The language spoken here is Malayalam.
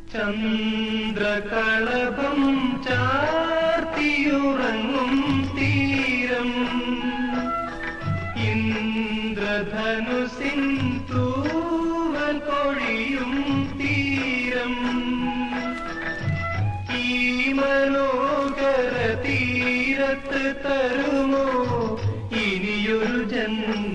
ചന്ദ്രകളഭം ചാർത്തിയുറങ്ങും തീരം ഇന്ദ്രധനുസിൻ തൂവൽ കൊഴിയും തീരം ഈ മനോഹര തീരത്ത് തരുമോ ഇനിയൊരു ജന്മ